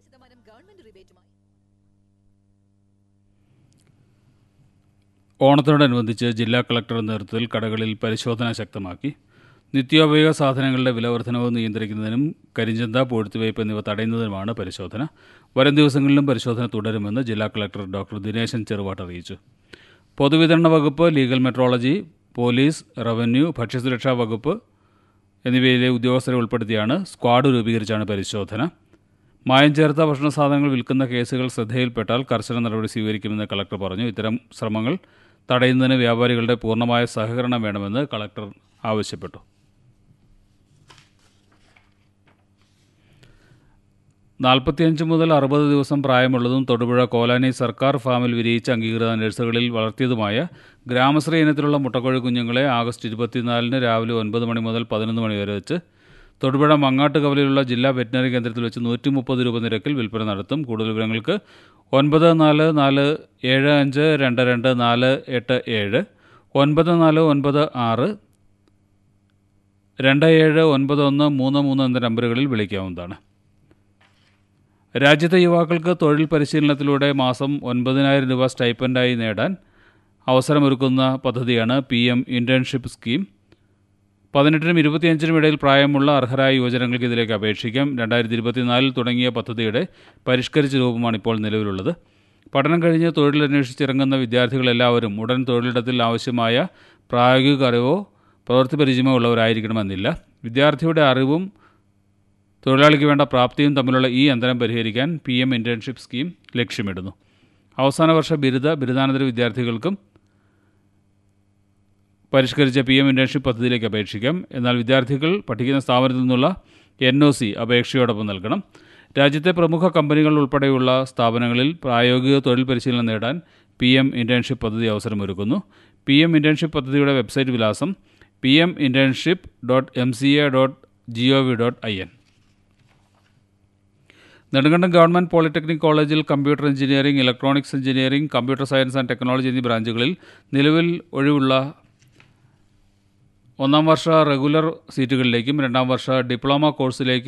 ശതമാനം ഗവൺമെന്റ് റിബേറ്റുമായി ഓണത്തോടനുബന്ധിച്ച് ജില്ലാ കളക്ടറുടെ നേതൃത്വത്തിൽ കടകളിൽ പരിശോധന ശക്തമാക്കി നിത്യോപയോഗ സാധനങ്ങളുടെ വിലവർധനവ് നിയന്ത്രിക്കുന്നതിനും കരിഞ്ചന്ത പൂഴ്ത്തിവയ്പ് എന്നിവ തടയുന്നതിനുമാണ് പരിശോധന വരും ദിവസങ്ങളിലും പരിശോധന തുടരുമെന്ന് ജില്ലാ കളക്ടർ ഡോക്ടർ ദിനേശൻ ചെറുവാട്ട് അറിയിച്ചു പൊതുവിതരണ വകുപ്പ് ലീഗൽ മെട്രോളജി പോലീസ് റവന്യൂ ഭക്ഷ്യസുരക്ഷാ വകുപ്പ് എന്നിവയിലെ ഉദ്യോഗസ്ഥരെ ഉൾപ്പെടുത്തിയാണ് സ്ക്വാഡ് രൂപീകരിച്ചാണ് പരിശോധന മായം ചേർത്ത ഭക്ഷണ സാധനങ്ങൾ വിൽക്കുന്ന കേസുകൾ ശ്രദ്ധയിൽപ്പെട്ടാൽ കർശന നടപടി സ്വീകരിക്കുമെന്ന് കളക്ടർ പറഞ്ഞു ഇത്തരം ശ്രമങ്ങൾ തടയുന്നതിന് വ്യാപാരികളുടെ പൂർണ്ണമായ സഹകരണം വേണമെന്ന് കളക്ടർ ആവശ്യപ്പെട്ടു നാൽപ്പത്തിയഞ്ച് മുതൽ അറുപത് ദിവസം പ്രായമുള്ളതും തൊടുപുഴ കോലാനി സർക്കാർ ഫാമിൽ വിരിയിച്ച അംഗീകൃത നഴ്സുകളിൽ വളർത്തിയതുമായ ഗ്രാമശ്രീ ഇനത്തിലുള്ള മുട്ടക്കോഴി കുഞ്ഞുങ്ങളെ ആഗസ്റ്റ് ഇരുപത്തിനാലിന് രാവിലെ ഒൻപത് മണി മുതൽ പതിനൊന്ന് മണി വരെ വെച്ച് തൊടുപുഴ മങ്ങാട്ട് കവലയിലുള്ള ജില്ലാ വെറ്റിനറി കേന്ദ്രത്തിൽ വെച്ച് നൂറ്റി മുപ്പത് രൂപ നിരക്കിൽ വിൽപ്പന നടത്തും കൂടുതൽ വിവരങ്ങൾക്ക് ഒൻപത് നാല് നാല് ഏഴ് അഞ്ച് രണ്ട് രണ്ട് നാല് എട്ട് ഏഴ് ഒൻപത് നാല് ഒൻപത് ആറ് രണ്ട് ഏഴ് ഒൻപത് ഒന്ന് മൂന്ന് മൂന്ന് എന്ന നമ്പറുകളിൽ വിളിക്കാവുന്നതാണ് രാജ്യത്തെ യുവാക്കൾക്ക് തൊഴിൽ പരിശീലനത്തിലൂടെ മാസം ഒൻപതിനായിരം രൂപ സ്റ്റൈപ്പൻഡായി നേടാൻ അവസരമൊരുക്കുന്ന പദ്ധതിയാണ് പി എം ഇൻറ്റേൺഷിപ്പ് സ്കീം പതിനെട്ടിനും ഇരുപത്തിയഞ്ചിനും ഇടയിൽ പ്രായമുള്ള അർഹരായ യുവജനങ്ങൾക്ക് ഇതിലേക്ക് അപേക്ഷിക്കാം രണ്ടായിരത്തി ഇരുപത്തിനാലിൽ തുടങ്ങിയ പദ്ധതിയുടെ പരിഷ്കരിച്ച രൂപമാണ് ഇപ്പോൾ നിലവിലുള്ളത് പഠനം കഴിഞ്ഞ് തൊഴിലന്വേഷിച്ചിറങ്ങുന്ന വിദ്യാർത്ഥികളെല്ലാവരും ഉടൻ തൊഴിലിടത്തിൽ ആവശ്യമായ പ്രായോഗിക അറിവോ പ്രവൃത്തി പരിചയമോ ഉള്ളവരായിരിക്കണമെന്നില്ല വിദ്യാർത്ഥിയുടെ അറിവും തൊഴിലാളിക്ക് വേണ്ട പ്രാപ്തിയും തമ്മിലുള്ള ഈ അന്തരം പരിഹരിക്കാൻ പി എം ഇൻറ്റേൺഷിപ്പ് സ്കീം ലക്ഷ്യമിടുന്നു അവസാന വർഷ ബിരുദ ബിരുദാനന്തര വിദ്യാർത്ഥികൾക്കും പരിഷ്കരിച്ച പി എം ഇൻറ്റേൺഷിപ്പ് പദ്ധതിയിലേക്ക് അപേക്ഷിക്കാം എന്നാൽ വിദ്യാർത്ഥികൾ പഠിക്കുന്ന സ്ഥാപനത്തിൽ നിന്നുള്ള എൻ ഒ സി അപേക്ഷയോടൊപ്പം നൽകണം രാജ്യത്തെ പ്രമുഖ കമ്പനികൾ ഉൾപ്പെടെയുള്ള സ്ഥാപനങ്ങളിൽ പ്രായോഗിക തൊഴിൽ പരിശീലനം നേടാൻ പി എം ഇൻറ്റേൺഷിപ്പ് പദ്ധതി അവസരമൊരുക്കുന്നു പി എം ഇൻറ്റേൺഷിപ്പ് പദ്ധതിയുടെ വെബ്സൈറ്റ് വിലാസം P M internship dot M C A dot G O V dot I N Nedumkandam government polytechnic കോളേജിൽ computer engineering electronics engineering computer science and technology എന്നീ ബ്രാഞ്ചുകളിൽ നിലവിൽ ഒഴിവുള്ള ഒന്നാം വർഷ റെഗുലർ സീറ്റുകളിലേക്കും രണ്ടാം വർഷ ഡിപ്ലോമ കോഴ്സിലേക്കും